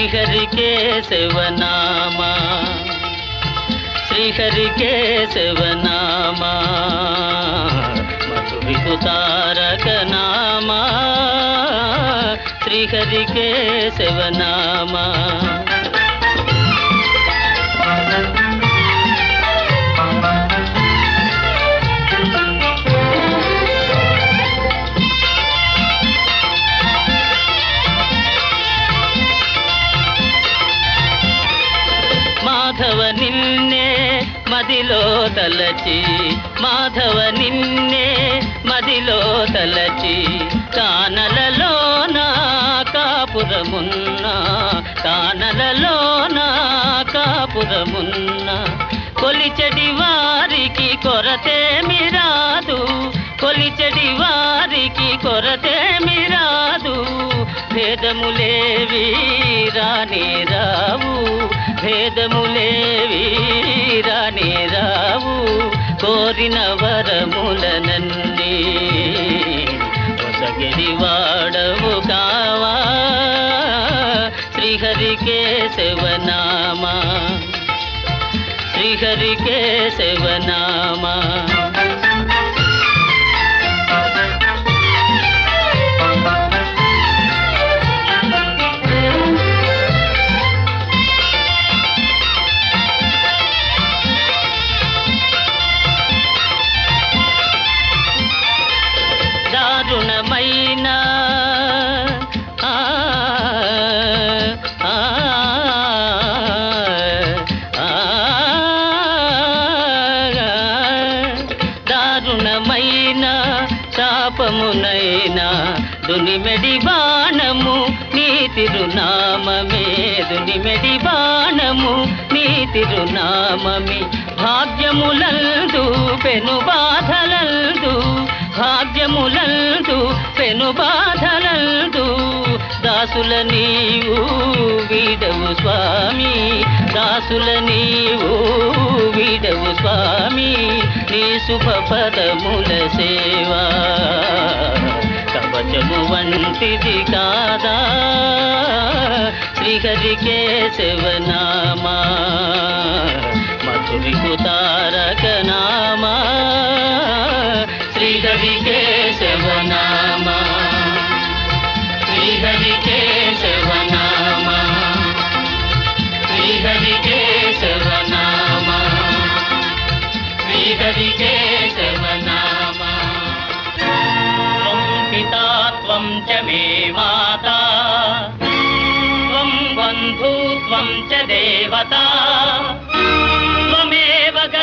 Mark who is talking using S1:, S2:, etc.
S1: శ్రీహరి కేశవనామా శ్రీహరి కేశవనామా మధురికు తారక నామా శ్రీహరి కేశవనామా మాధవ నిన్నే మదిలో తలచి మాధవ నిన్నే మదిలో తలచి కానలలోన కాపురమున్న కానలలోన కాపురమున్న కొలిచెడి వారికి కొరతేమి రాదు కొలిచెడి వారికి కొరతేమి రాదు భేదములేవి రాని రావు భేదములేవి రాని రావు కోరిన వరములనన్నీ ఒసగిరి వాడవు కావా శ్రీహరి కేశవనామా శ్రీహరి కేశవనామా దారుణమైన ఆ, ఆ, ఆ, దారుణమైన శాపమునైనా దునిమెడి బాణము నీ తిరునామమే దునిమెడి బాణము నీ తిరునామమే భాగ్యములందు పెను బాధలందు భాగ్యములందు పెను బాధలందు దాసుల నీవు వీడవు స్వామి దాసుల నీవు వీడవు స్వామి నీ శుభ పదముల సేవా కవచము వంటిది కాదా శ్రీహరి కేశవనామా మధురికు తారక నామా శ్రీహరి కేశవనామా శ్రీహరి కేశవనామా శ్రీహరి కేశవనామా శ్రీహరి కేశవనామా త్వం పితా త్వం చ మే మాతా త్వం బంధు త్వం చ దేవతా త్వమేవ